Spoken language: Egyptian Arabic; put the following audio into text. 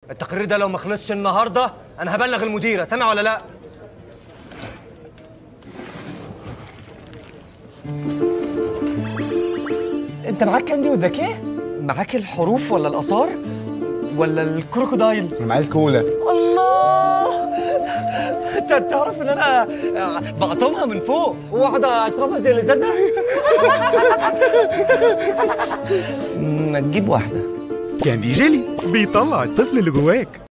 التقرير ده لو ما خلصش النهارده انا هبلغ المديره سامع ولا لا انت معاك كاندي وذكاء معاك الحروف ولا الاثار ولا الكروكودايل انا معايا الكولا الله انت تعرف ان انا بقطمها من فوق واقعد اشربها زي الازازه ما تجيب واحده كاندي جيلي بيطلع الطفل اللي جواك